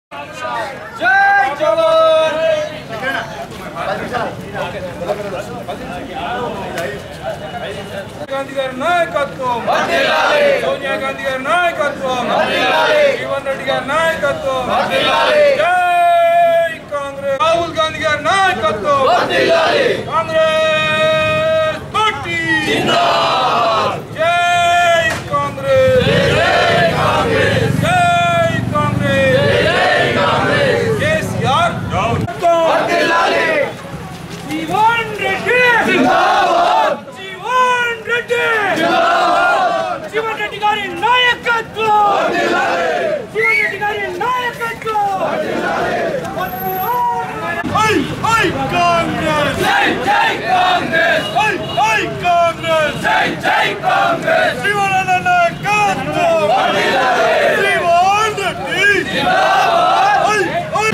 జై జవాన్ గాంధీ గారి నాయకత్వం సోనియా గాంధీ గారి నాయకత్వం జీవన్ రెడ్డి గారి నాయకత్వం జై కాంగ్రెస్ రాహుల్ గాంధీ గారి నాయకత్వం కాంగ్రెస్ పార్టీ జై కాంగ్రెస్ జై కాంగ్రెస్ కేసీఆర్ జీవన్ రెడ్డి జీవన్ రెడ్డి జీవన్ రెడ్డి గారి నాయకత్వం జీవన్ రెడ్డి గారి నాయకత్వం హై హై కాంగ్రెస్ జై జై కాంగ్రెస్ హై హై కాంగ్రెస్ జై జై కాంగ్రెస్ జీవన్ అన్న నాయకత్వం జీవన్ రెడ్డి హై హై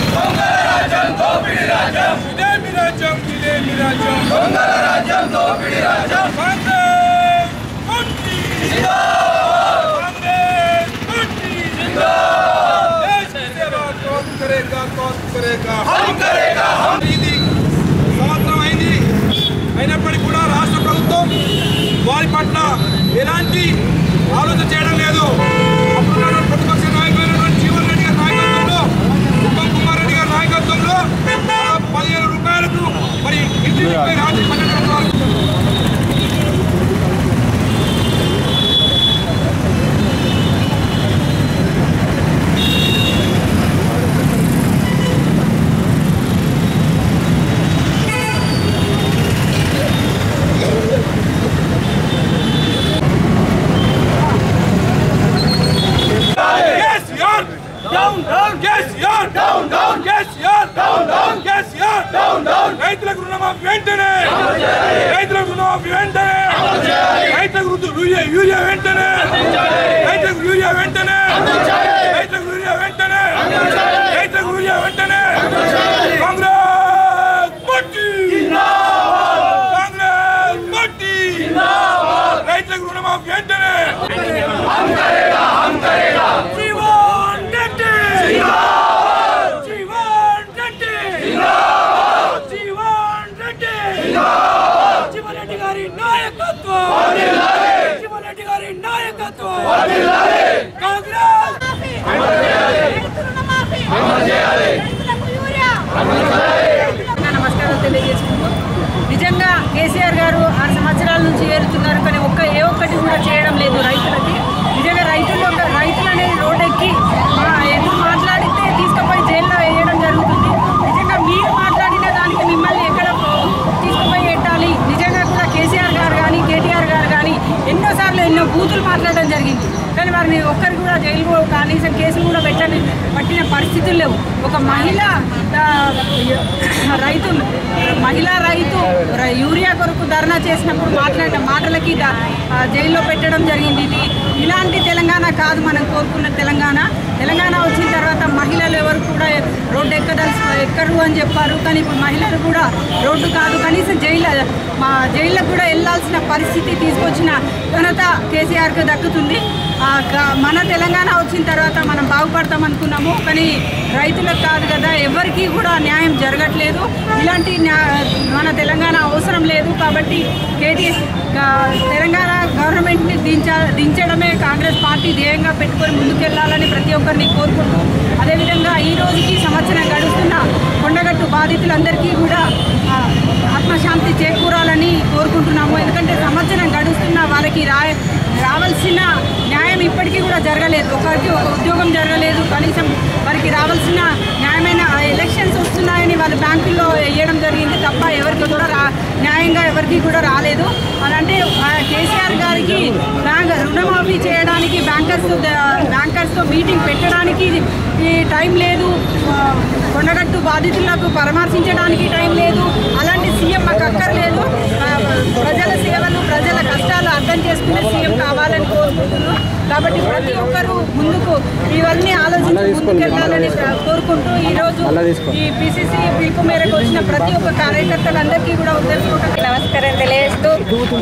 ఇదేమి రాజ్యం ఇదేమి రాజ్యం దొంగల రాజ్యం దోపిడి రాజ్యం కాంగ్రెస్ పార్టీ కాంగ్రెస్ పార్టీ देश की सेवा कौन करेगा कौन करेगा हम करेगा हम ఇది సంవత్సరం అయింది అయినప్పటికీ కూడా రాష్ట్ర ప్రభుత్వం వారి పట్ల ఎలాంటి ఆలోచన చేయడం లేదు అప్పుడున్నటువంటి ప్రతిపక్ష నాయకులైనటువంటి జీవన్ రెడ్డి గారి నాయకత్వంలో ఉత్తమ్ కుమార్ రెడ్డి గారి నాయకత్వంలో దాదాపు పదిహేను రూపాయలకు మరి ఇంటిపై రాజీ పట్టడం వారు KCR down down KCR down down KCR down down KCR down down రైతులకు రుణమాఫీ వెంటనే రైతులకు రుణమాఫీ వెంటనే రైతులకు రుద్దు యూరియా యూరియా వెంటనే రైతులకు యూరియా వెంటనే రైతులకు యూరియా వెంటనే రైతులకు యూరియా వెంటనే కాంగ్రెస్ పార్టీ కాంగ్రెస్ పార్టీ రైతులకు రుణమాఫీ వెంటనే జీవన్ రెడ్డి జీవన్ రెడ్డి జీవన్ రెడ్డి జీవన్ రెడ్డి గారి నాయకత్వం జీవన్ రెడ్డి గారి నాయకత్వం కాంగ్రెస్ నమస్కారం తెలియజేసుకుంటూ నిజంగా కేసీఆర్ గారు ఆరు సంవత్సరాల నుంచి ఏరుతున్నారు కానీ ఒక్క ఏ ఒక్కటి కూడా చేయడం లేదు రైతులకి నిజంగా రైతులు రైతులు అనేది రోడ్డెక్కి ఆ, ఎదురు మాట్లాడితే తీసుకుపోయి జైల్లో వేయడం జరుగుతుంది నిజంగా మీరు మాట్లాడిన దానికి మిమ్మల్ని ఎక్కడ తీసుకుపోయి పెట్టాలి నిజంగా కూడా కేసీఆర్ గారు కానీ కేటీఆర్ గారు కానీ ఎన్నోసార్లు ఎన్నో బూతులు మాట్లాడడం జరిగింది కానీ వారిని ఒక్కరికి కూడా జైలు కూడా కనీసం కేసులు కూడా పెట్టని పట్టిన పరిస్థితులు లేవు ఒక మహిళ ఆ, రైతు మహిళా రైతు ర- యూరియా కొరకు ధర్నా చేసినప్పుడు మాట్లాడిన మాటలకి ద- ఆ, జైల్లో పెట్టడం జరిగింది ఇది ఇలాంటి తెలంగాణ కాదు మనం కోరుకున్న తెలంగాణ తెలంగాణ వచ్చిన తర్వాత మహిళలు ఎవరు కూడా రోడ్డు ఎక్కదలుసు ఎక్కరు అని చెప్పారు కానీ ఇప్పుడు మహిళలు కూడా రోడ్డు కాదు కనీసం జైలు మా జైళ్ళకు కూడా వెళ్ళాల్సిన పరిస్థితి తీసుకొచ్చిన ఘనత కేసీఆర్కి దక్కుతుంది ఆ, క- మన తెలంగాణ వచ్చిన తర్వాత మనం బాగుపడతాం అనుకున్నాము కానీ రైతులకు కాదు కదా ఎవరికీ కూడా న్యాయం జరగట్లేదు ఇలాంటి న్యా మన తెలంగాణ అవసరం లేదు కాబట్టి కేటీ గా- తెలంగాణ గవర్నమెంట్ని దించ దించడమే కాంగ్రెస్ పార్టీ ధ్యేయంగా పెట్టుకొని ముందుకెళ్లాలని ప్రతి ఒక్కరిని కోరుకుంటూ అదేవిధంగా ఈ రోజుకి సంవత్సరం గడుస్తున్న కొండగట్టు బాధితులందరికీ కూడా ఆ, ఆత్మశాంతి చేకూరాలని కోరుకుంటున్నాము ఎందుకంటే సంవత్సరం గడుస్తున్న వాళ్ళకి రా రావాల్సిన న్యాయం ఇప్పటికీ కూడా జరగలేదు ఒకరికి ఒక ఉద్యోగం జరగలేదు కనీసం వారికి రావాల్సిన న్యాయమైన ఎలక్షన్స్ వస్తున్నాయని వాళ్ళు బ్యాంకుల్లో వేయడం జరిగింది తప్ప ఎవరికి కూడా రా న్యాయంగా ఎవరికి కూడా రాలేదు అని అంటే ఆ, కేసీఆర్ గారికి బ్యాంక్ రుణమాఫీ చేయడానికి బ్యాంకర్స్ బ్యాంకర్స్తో మీటింగ్ పెట్టడానికి ఈ టైం లేదు ఆ, కొండగట్టు బాధితులకు పరామర్శించడానికి టైం లేదు అలాంటి సీఎం మాకు అక్కర్లేదు ఆ, ప్రజల సేవలు ప్రజల కష్టాలు అర్థం చేసుకునే సీఎం కావాలని కోరుకుంటున్నాను కాబట్టి ప్రతి ఒక్కరూ ముందుకు ఇవన్నీ ఆలోచించి ముందుకెళ్ళాలని కోరుకుంటూ ఈరోజు ఈ పిసిసి పిలుపు మేరకు వచ్చిన ప్రతి ఒక్క కార్యకర్తలందరికీ కూడా ఉదయపూర్వక నమస్కారం తెలియజేస్తూ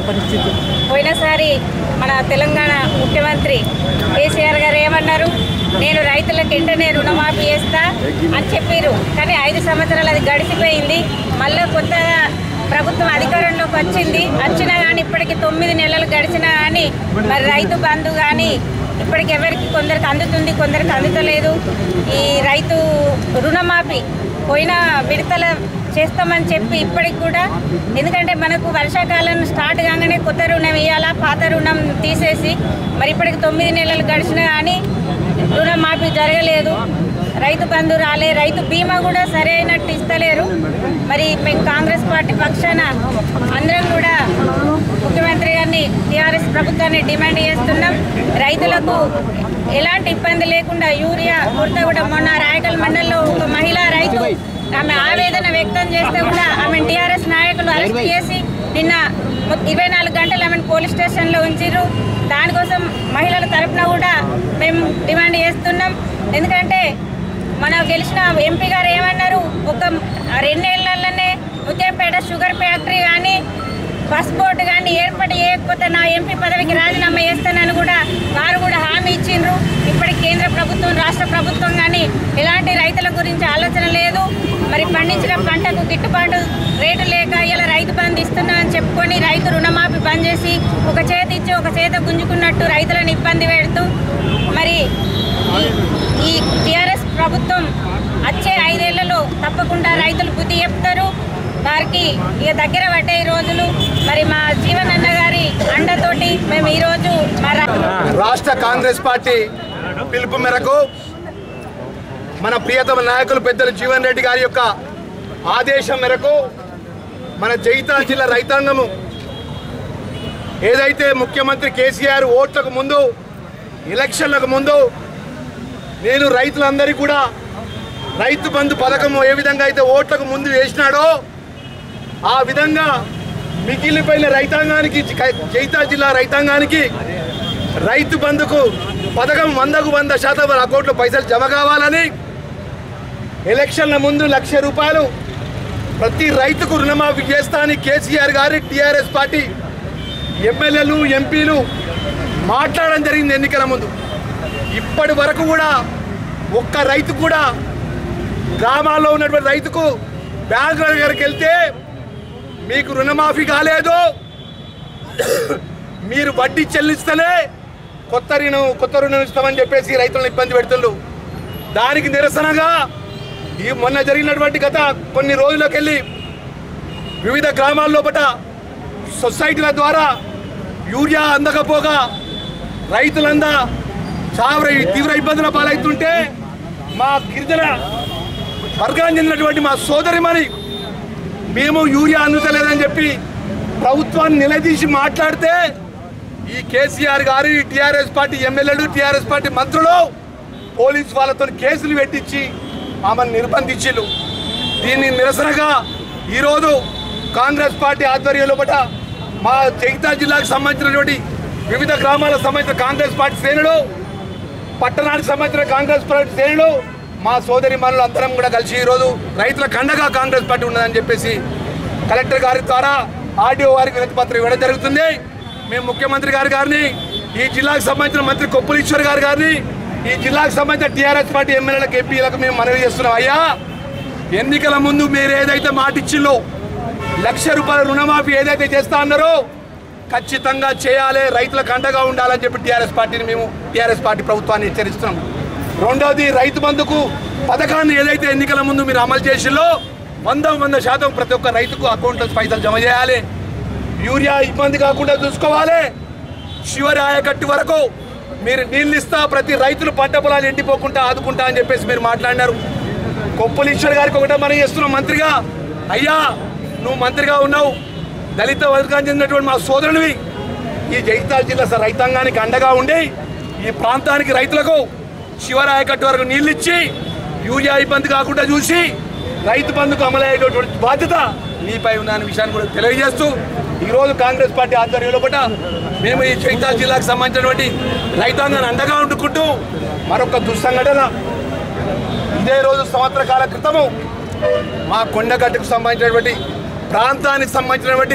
పోయినసారి మన తెలంగాణ ముఖ్యమంత్రి కేసీఆర్ గారు ఏమన్నారు నేను రైతులకు వెంటనే రుణమాఫీ చేస్తా అని చెప్పారు కానీ ఐదు సంవత్సరాలు అది గడిచిపోయింది మళ్ళీ కొత్త ప్రభుత్వం అధికారంలోకి వచ్చింది వచ్చినా కానీ ఇప్పటికి తొమ్మిది నెలలు గడిచినా కానీ మరి రైతు బంధు కానీ ఇప్పటికి ఎవరికి కొందరికి అందుతుంది కొందరికి అందుతలేదు ఈ రైతు రుణమాఫీ పోయిన విడతల చేస్తామని చెప్పి ఇప్పటికి కూడా ఎందుకంటే మనకు వర్షాకాలం స్టార్ట్ కాగానే కొత్త రుణం ఇవ్వాలా పాత రుణం తీసేసి మరి ఇప్పటికి తొమ్మిది నెలలు గడిచినా కానీ రుణమాఫీ జరగలేదు రైతు బంధు రాలే రైతు బీమా కూడా సరైనట్టు ఇస్తలేరు మరి మేము కాంగ్రెస్ పార్టీ పక్షాన అందరం కూడా ముఖ్యమంత్రి గారిని టీఆర్ఎస్ ప్రభుత్వాన్ని డిమాండ్ చేస్తున్నాం రైతులకు ఎలాంటి ఇబ్బంది లేకుండా యూరియా కొరత కూడా మొన్న రాయకల్ మండలంలో ఒక మహిళా రైతు ఆమె ఆవేదన వ్యక్తం చేస్తే కూడా ఆమె టీఆర్ఎస్ నాయకులు అరెస్ట్ చేసి నిన్న ఇరవై నాలుగు గంటలు ఆమెను పోలీస్ స్టేషన్లో ఉంచిర్రు దానికోసం మహిళల తరపున కూడా మేము డిమాండ్ చేస్తున్నాం ఎందుకంటే మన గెలిచిన ఎంపీ గారు ఏమన్నారు ఒక రెండేళ్లలోనే ముత్యంపేట షుగర్ ఫ్యాక్టరీ కానీ బస్ బోర్డు కానీ ఏర్పాటు చేయకపోతే నా ఎంపీ పదవికి రాజీనామా చేస్తానని కూడా వారు కూడా హామీ ఇచ్చిండ్రు ఇప్పటికి కేంద్ర ప్రభుత్వం రాష్ట్ర ప్రభుత్వం కానీ ఎలాంటి రైతుల గురించి ఆలోచన లేదు మరి పండించిన పంటకు గిట్టుబాటు రేటు లేక ఇలా రైతు బంధు ఇస్తున్నామని చెప్పుకొని రైతు రుణమాఫీ బంద్ చేసి ఒక చేతి ఇచ్చి ఒక చేత గుంజుకున్నట్టు రైతులను ఇబ్బంది పెడుతూ మరి ఈ- ఈ టిఆర్ఎస్ ప్రభుత్వం వచ్చే ఐదేళ్లలో తప్పకుండా రైతులు బుద్ధి చెప్తారు వారికి ఇక దగ్గర పడ్డే ఈ రోజులు మరి మా జీవనన్న గారి అండతోటి మేము ఈరోజు మా రా- రాష్ట్ర కాంగ్రెస్ పార్టీ పిలుపు మేరకు మన ప్రియతమ నాయకులు పెద్దలు జీవన్ రెడ్డి గారి యొక్క ఆదేశం మేరకు మన జైతాల్ జిల్లా రైతాంగము ఏదైతే ముఖ్యమంత్రి కేసీఆర్ ఓట్లకు ముందు ఎలక్షన్లకు ముందు నేను రైతులందరికీ కూడా రైతు బంధు పథకం ఏ విధంగా అయితే ఓట్లకు ముందు వేసినాడో ఆ విధంగా మిగిలిపోయిన రైతాంగానికి జైతాల్ జిల్లా రైతాంగానికి రైతు బంధుకు పథకం వందకు వంద శాతం వాళ్ళ అకౌంట్లో పైసలు జమ కావాలని ఎలక్షన్ల ముందు లక్ష రూపాయలు ప్రతి రైతుకు రుణమాఫీ చేస్తా అని కేసీఆర్ గారి టీఆర్ఎస్ పార్టీ ఎమ్మెల్యేలు ఎంపీలు మాట్లాడడం జరిగింది ఎన్నికల ముందు ఇప్పటి వరకు కూడా ఒక్క రైతు కూడా గ్రామాల్లో ఉన్నటువంటి రైతుకు బ్యాంకుల దగ్గరికి వెళ్తే మీకు రుణమాఫీ కాలేదు మీరు వడ్డీ చెల్లిస్తేనే కొత్త రుణం కొత్త రుణం ఇస్తామని చెప్పేసి రైతులను ఇబ్బంది పెడుతుండ్రు దానికి నిరసనగా ఈ మొన్న జరిగినటువంటి గత కొన్ని రోజులకు వెళ్ళి వివిధ గ్రామాల లోపల సొసైటీల ద్వారా యూరియా అందకపోగా రైతులందా చాలా తీవ్ర ఇబ్బందుల పాలవుతుంటే మా గిరిజన వర్గానికి చెందినటువంటి మా సోదరిమణి మేము యూరియా అందుతలేదని చెప్పి ప్రభుత్వాన్ని నిలదీసి మాట్లాడితే ఈ కేసీఆర్ గారు ఈ టీఆర్ఎస్ పార్టీ ఎమ్మెల్యేలు టీఆర్ఎస్ పార్టీ మంత్రులు పోలీస్ వాళ్ళతో కేసులు పెట్టించి ఆమెను నిర్బంధించిళ్ళు దీన్ని నిరసనగా ఈరోజు కాంగ్రెస్ పార్టీ ఆధ్వర్యంలో పట మా జగిత్యాల జిల్లాకు సంబంధించినటువంటి వివిధ గ్రామాలకు సంబంధించిన కాంగ్రెస్ పార్టీ శ్రేణులు పట్టణానికి సంబంధించిన కాంగ్రెస్ పార్టీ శ్రేణులు మా సోదరి మనులు అందరం కూడా కలిసి ఈరోజు రైతుల కండగా కాంగ్రెస్ పార్టీ ఉన్నదని చెప్పేసి కలెక్టర్ గారి ద్వారా ఆర్డీఓ వారికి వినతి పత్రం ఇవ్వడం జరుగుతుంది మేము ముఖ్యమంత్రి గారి గారిని ఈ జిల్లాకు సంబంధించిన మంత్రి కొప్పులీశ్వర్ గారి గారిని ఈ జిల్లాకు సంబంధించిన టీఆర్ఎస్ పార్టీ ఎమ్మెల్యేలకు ఎంపీలకు మేము మనవి చేస్తున్నాం అయ్యా ఎన్నికల ముందు మీరు ఏదైతే మాట ఇచ్చిల్లో లక్ష రూపాయల రుణమాఫీ ఏదైతే చేస్తా అన్నారో ఖచ్చితంగా చేయాలి రైతులకు అండగా ఉండాలని చెప్పి టీఆర్ఎస్ పార్టీని మేము టీఆర్ఎస్ పార్టీ ప్రభుత్వాన్ని హెచ్చరిస్తున్నాం రెండవది రైతు బంధుకు పథకాన్ని ఏదైతే ఎన్నికల ముందు మీరు అమలు చేసిల్లో వంద వంద శాతం ప్రతి ఒక్క రైతుకు అకౌంట్లో పైసలు జమ చేయాలి యూరియా ఇబ్బంది కాకుండా చూసుకోవాలి చివరి ఆయకట్టు వరకు మీరు నీళ్ళు ఇస్తా ప్రతి రైతులు పంట పొలాలు ఎండిపోకుండా ఆదుకుంటా అని చెప్పేసి మీరు మాట్లాడినారు కొప్పులీశ్వర్ గారికి ఒకటే మనం చేస్తున్నాం మంత్రిగా అయ్యా నువ్వు మంత్రిగా ఉన్నావు దళిత వర్గానికి చెందినటువంటి మా సోదరునివి ఈ జగిత్యాల జిల్లా స- రైతాంగానికి అండగా ఉండి ఈ ప్రాంతానికి రైతులకు శివరాయకట్టు వరకు నీళ్ళు ఇచ్చి యూరియా ఇబ్బంది కాకుండా చూసి రైతు బంధుకు అమలయ్యేటటువంటి బాధ్యత నీపై ఉన్న విషయాన్ని కూడా తెలియజేస్తూ ఈరోజు కాంగ్రెస్ పార్టీ ఆధ్వర్యంలో పట మేము ఈ జగిత్యాల జిల్లాకు సంబంధించినటువంటి రైతాంగాన్ని అండగా ఉండుకుంటూ మరొక దుస్సంఘటన ఇదే రోజు సంవత్సర కాల క్రితము మా కొండగట్టుకు సంబంధించినటువంటి ప్రాంతానికి సంబంధించినటువంటి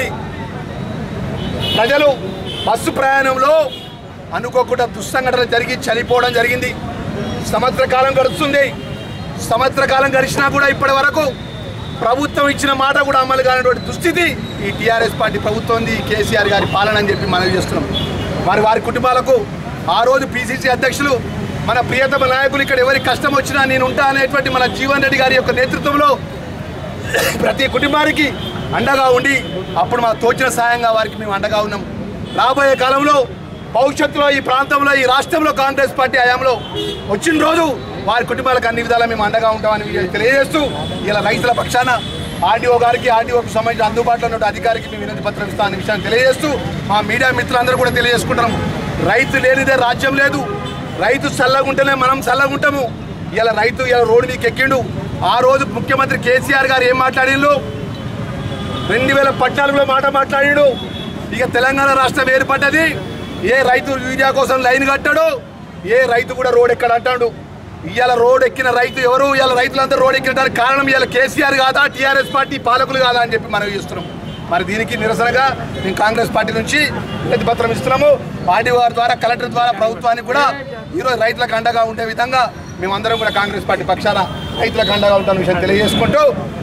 ప్రజలు బస్సు ప్రయాణంలో అనుకోకుండా దుస్సంఘటన జరిగి చనిపోవడం జరిగింది సంవత్సర కాలం గడుస్తుంది సంవత్సర కాలం గడిచినా కూడా ఇప్పటి వరకు ప్రభుత్వం ఇచ్చిన మాట కూడా అమలు కానటువంటి దుస్థితి ఈ టీఆర్ఎస్ పార్టీ ప్రభుత్వం కేసీఆర్ గారి పాలన అని చెప్పి మనవి చేస్తున్నాం మరి వారి కుటుంబాలకు ఆ రోజు పిసిసి అధ్యక్షులు మన ప్రియతమ నాయకులు ఇక్కడ ఎవరికి కష్టం వచ్చినా నేను ఉంటా అనేటువంటి మన జీవన్ రెడ్డి గారి యొక్క నేతృత్వంలో ప్రతి కుటుంబానికి అండగా ఉండి అప్పుడు మా తోచిన సాయంగా వారికి మేము అండగా ఉన్నాం రాబోయే కాలంలో భవిష్యత్తులో ఈ ప్రాంతంలో ఈ రాష్ట్రంలో కాంగ్రెస్ పార్టీ హయాంలో వచ్చిన రోజు వారి కుటుంబాలకు అన్ని విధాలా మేము అండగా ఉంటామని తెలియజేస్తూ ఇలా రైతుల పక్షాన ఆర్డీఓ గారికి ఆర్డీఓకి సంబంధించిన అందుబాటులో ఉన్న అధికారికి మేము వినతి పత్రం ఇస్తామనే విషయాన్ని తెలియజేస్తూ మా మీడియా మిత్రులందరూ కూడా తెలియజేసుకుంటున్నాం రైతు లేనిదే రాజ్యం లేదు రైతు చల్లగుంటేనే మనం చల్లగుంటాము ఇలా రైతు ఇలా రోడ్డు మీకు ఎక్కిండు ఆ రోజు ముఖ్యమంత్రి కేసీఆర్ గారు ఏం మాట్లాడిండు రెండు వేల పద్నాలుగులో మాట మాట్లాడాడు ఇక తెలంగాణ రాష్ట్రం ఏర్పడ్డది ఏ రైతు యూరియా కోసం లైన్ కట్టాడు ఏ రైతు కూడా రోడ్ ఎక్కడ అంటాడు ఇవాళ రోడ్ ఎక్కిన రైతు ఎవరు ఇవాళ రైతులందరూ రోడ్ ఎక్కిన కారణం ఇవాళ కేసీఆర్ కాదా టీఆర్ఎస్ పార్టీ పాలకులు కాదా అని చెప్పి మనం చేస్తున్నాం మరి దీనికి నిరసనగా మేము కాంగ్రెస్ పార్టీ నుంచి వినతి పత్రం ఇస్తున్నాము పార్టీ వారి ద్వారా కలెక్టర్ ద్వారా ప్రభుత్వానికి కూడా ఈరోజు రైతులకు అండగా ఉండే విధంగా మేమందరం కూడా కాంగ్రెస్ పార్టీ పక్షాన రైతులకు అండగా ఉంటాం విషయం తెలియజేసుకుంటూ